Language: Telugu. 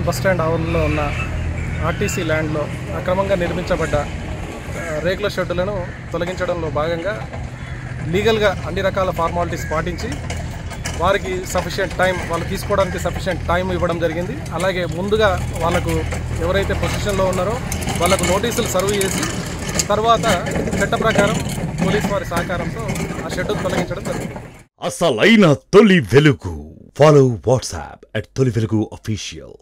టౌన్ బస్ స్టాండ్ ఆవరణలో ఉన్న ఆర్టీసీ ల్యాండ్లో అక్రమంగా నిర్మించబడ్డ ఆ, రేకుల షెడ్డులను తొలగించడంలో భాగంగా లీగల్గా అన్ని రకాల ఫార్మాలిటీస్ పాటించి వారికి సఫిషియెంట్ టైం వాళ్ళు తీసుకోవడానికి సఫిషియెంట్ టైం ఇవ్వడం జరిగింది అలాగే ముందుగా వాళ్ళకు ఎవరైతే పొజిషన్లో ఉన్నారో వాళ్ళకు నోటీసులు సర్వ్ చేసి తర్వాత చట్ట ప్రకారం పోలీస్ వారి సహకారంతో ఆ షెడ్డు తొలగించడం జరిగింది అసలైన తొలి వెలుగు ఫాలో వాట్సాప్ అట్ తొలి వెలుగు అఫీషియల్